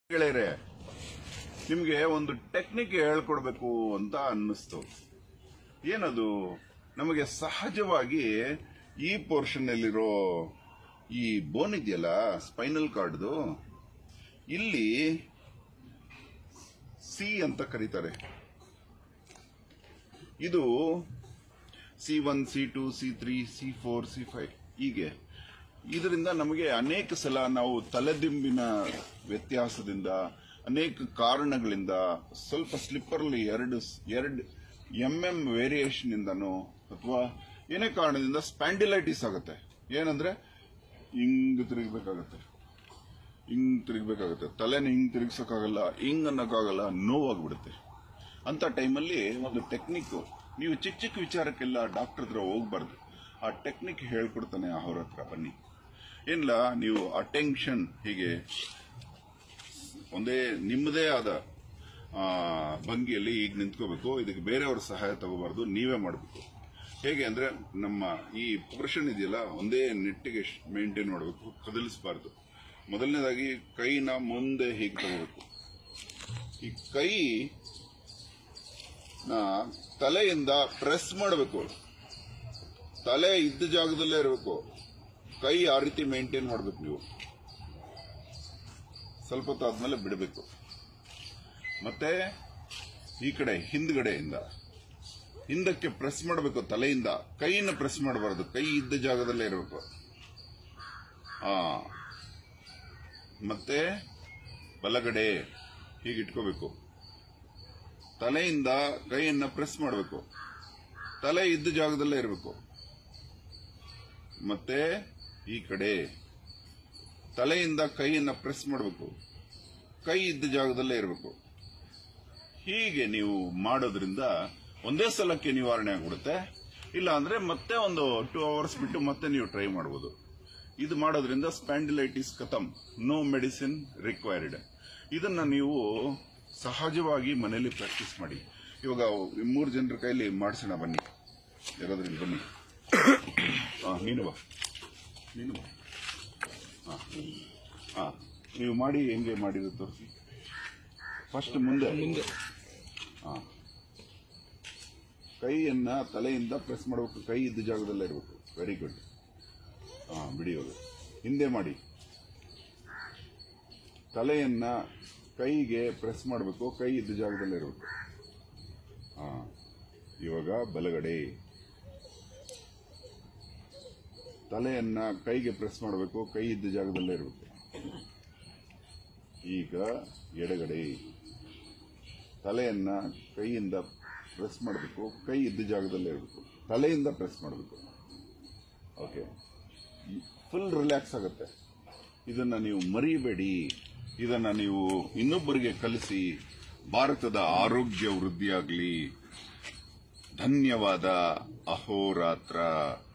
ಗೆಳೆಯರೆ ನಿಮ್ಗೆ ಒಂದು ಟೆಕ್ನಿಕ್ ಹೇಳ್ಕೊಡ್ಬೇಕು ಅಂತ ಅನ್ನಿಸ್ತು ಏನದು ನಮಗೆ ಸಹಜವಾಗಿ ಈ ಪೋರ್ಷನ್ ಅಲ್ಲಿರೋ ಈ ಬೋನ್ ಇದೆಯಲ್ಲ ಸ್ಪೈನಲ್ ಕಾರ್ಡ್ದು ಇಲ್ಲಿ ಸಿ ಅಂತ ಕರೀತಾರೆ ಇದು C one C two C three C four C five ಹೀಗೆ ಇದರಿಂದ ನಮಗೆ ಅನೇಕ ಸಲ ನಾವು ತಲೆದಿಂಬಿನ ವ್ಯತ್ಯಾಸದಿಂದ ಅನೇಕ ಕಾರಣಗಳಿಂದ ಸ್ವಲ್ಪ ಸ್ಲಿಪ್ಪರ್ಲಿ ಎರಡು ಎರಡು ಎಂ ಎಂ ವೇರಿಯೇಷನ್ ಇಂದನೋ ಅಥವಾ ಏನೇ ಕಾರಣದಿಂದ ಸ್ಪ್ಯಾಂಡಿಲೈಟಿಸ್ ಆಗುತ್ತೆ ಏನಂದ್ರೆ ಹಿಂಗ್ ತಿರುಗಬೇಕಾಗತ್ತೆ ಹಿಂಗ್ ತಿರುಗಬೇಕಾಗುತ್ತೆ ತಲೆನ ಹಿಂಗ್ ತಿರುಗಿಸೋಕ್ಕಾಗಲ್ಲ ಹಿಂಗ್ ಅನ್ನೋಕ್ಕಾಗಲ್ಲ ನೋವಾಗ್ಬಿಡುತ್ತೆ ಅಂತ ಟೈಮಲ್ಲಿ ಒಂದು ಟೆಕ್ನಿಕ್ ನೀವು ಚಿಕ್ಕ ಚಿಕ್ಕ ವಿಚಾರಕ್ಕೆಲ್ಲ ಡಾಕ್ಟರ್ ಹತ್ರ ಹೋಗ್ಬಾರ್ದು ಆ ಟೆಕ್ನಿಕ್ ಹೇಳ್ಕೊಡ್ತಾನೆ ಅವ್ರ ಹತ್ರ ಬನ್ನಿ ಏನಿಲ್ಲ ನೀವು ಅಟೆನ್ಷನ್ ಹೀಗೆ ಒಂದೇ ನಿಮ್ಮದೇ ಆದ ಆ, ಭಂಗಿಯಲ್ಲಿ ಈಗ ನಿಂತ್ಕೋಬೇಕು ಇದಕ್ಕೆ ಬೇರೆಯವ್ರ ಸಹಾಯ ತಗೋಬಾರ್ದು ನೀವೇ ಮಾಡಬೇಕು ಹೇಗೆ ಅಂದ್ರೆ ನಮ್ಮ ಈ ಪೋರ್ಷನ್ ಇದೆಯಲ್ಲ ಒಂದೇ ನೆಟ್ಟಿಗೆ ಮೇಂಟೈನ್ ಮಾಡಬೇಕು ಕದಲಿಸಬಾರ್ದು ಮೊದಲನೇದಾಗಿ ಕೈನ ಮುಂದೆ ಹೀಗೆ ತಗೋಬೇಕು ಈ ಕೈ ನ ತಲೆಯಿಂದ ಪ್ರೆಸ್ ಮಾಡಬೇಕು ತಲೆ ಇದ್ದ ಜಾಗದಲ್ಲೇ ಇರಬೇಕು ಕೈ ಆ ರೀತಿ ಮೇಂಟೈನ್ ಮಾಡಬೇಕು ನೀವು ಸ್ವಲ್ಪ ಹೊತ್ತು ಆದ್ಮೇಲೆ ಬಿಡಬೇಕು ಮತ್ತೆ ಈ ಕಡೆ ಹಿಂದ್ಗಡೆಯಿಂದ ಹಿಂದಕ್ಕೆ ಪ್ರೆಸ್ ಮಾಡಬೇಕು ತಲೆಯಿಂದ ಕೈಯಿಂದ ಪ್ರೆಸ್ ಮಾಡಬಾರ್ದು ಕೈ ಇದ್ದ ಜಾಗದಲ್ಲೇ ಇರಬೇಕು ಆ ಮತ್ತೆ ಬಲಗಡೆ ಹೀಗೆ ಇಟ್ಕೋಬೇಕು ತಲೆಯಿಂದ ಕೈಯನ್ನ ಪ್ರೆಸ್ ಮಾಡಬೇಕು ತಲೆ ಇದ್ದ ಜಾಗದಲ್ಲೇ ಇರಬೇಕು ಮತ್ತೆ ಈ ಕಡೆ ತಲೆಯಿಂದ ಕೈಯನ್ನ ಪ್ರೆಸ್ ಮಾಡಬೇಕು ಕೈ ಇದ್ದ ಜಾಗದಲ್ಲೇ ಇರಬೇಕು ಹೀಗೆ ನೀವು ಮಾಡೋದ್ರಿಂದ ಒಂದೇ ಸಲಕ್ಕೆ ನಿವಾರಣೆ ಆಗ್ಬಿಡುತ್ತೆ ಇಲ್ಲ ಅಂದ್ರೆ ಮತ್ತೆ ಒಂದು ಟೂ ಅವರ್ಸ್ ಬಿಟ್ಟು ಮತ್ತೆ ನೀವು ಟ್ರೈ ಮಾಡಬಹುದು ಇದು ಮಾಡೋದ್ರಿಂದ ಸ್ಪ್ಯಾಂಡಿಲೈಟಿಸ್ ಕಥಮ್ ನೋ ಮೆಡಿಸಿನ್ ರಿಕ್ವೈರ್ಡ್ ಇದನ್ನ ನೀವು ಸಹಜವಾಗಿ ಮನೆಯಲ್ಲಿ ಪ್ರಾಕ್ಟೀಸ್ ಮಾಡಿ ಇವಾಗ ಮೂರು ಜನರ ಕೈಲಿ ಮಾಡಿಸೋಣ ಬನ್ನಿ ಯಾರಾದ್ರೂ ಬನ್ನಿ ಆ, ನೀನು ಬಾ ನೀನು ಬಾ ಹಾ. ಹಾ ನೀವು ಮಾಡಿ ಹೆಂಗೆ ಮಾಡಿದ್ರು ತೋರಿಸಿ ಫಸ್ಟ್ ಮುಂದೆ ಮುಂದೆ ಹಾ ಕೈಯನ್ನ ತಲೆಯಿಂದ ಪ್ರೆಸ್ ಮಾಡಬೇಕು ಕೈ ಇದ್ದ ಜಾಗದಲ್ಲೇ ಇರಬೇಕು ವೆರಿ ಗುಡ್ ಹಾ ಬಿಡಿ ಇವಾಗ ಹಿಂದೆ ಮಾಡಿ ತಲೆಯನ್ನ ಕೈಗೆ ಪ್ರೆಸ್ ಮಾಡಬೇಕು ಕೈ ಇದ್ದ ಜಾಗದಲ್ಲೇ ಇರಬೇಕು ಹಾ ಇವಾಗ ಬಲಗಡೆ ತಲೆಯನ್ನ ಕೈಗೆ ಪ್ರೆಸ್ ಮಾಡಬೇಕು ಕೈ ಇದ್ದ ಜಾಗದಲ್ಲೇ ಇರಬೇಕು ಈಗ ಎಡಗಡೆ ತಲೆಯನ್ನ ಕೈಯಿಂದ ಪ್ರೆಸ್ ಮಾಡಬೇಕು ಕೈ ಇದ್ದ ಜಾಗದಲ್ಲೇ ಇರಬೇಕು ತಲೆಯಿಂದ ಪ್ರೆಸ್ ಮಾಡಬೇಕು ಓಕೆ ಫುಲ್ ರಿಲ್ಯಾಕ್ಸ್ ಆಗುತ್ತೆ ಇದನ್ನ ನೀವು ಮರಿಬೇಡಿ ಇದನ್ನ ನೀವು ಇನ್ನೊಬ್ಬರಿಗೆ ಕಲಿಸಿ ಭಾರತದ ಆರೋಗ್ಯ ವೃದ್ಧಿಯಾಗಲಿ ಧನ್ಯವಾದ ಅಹೋರಾತ್ರ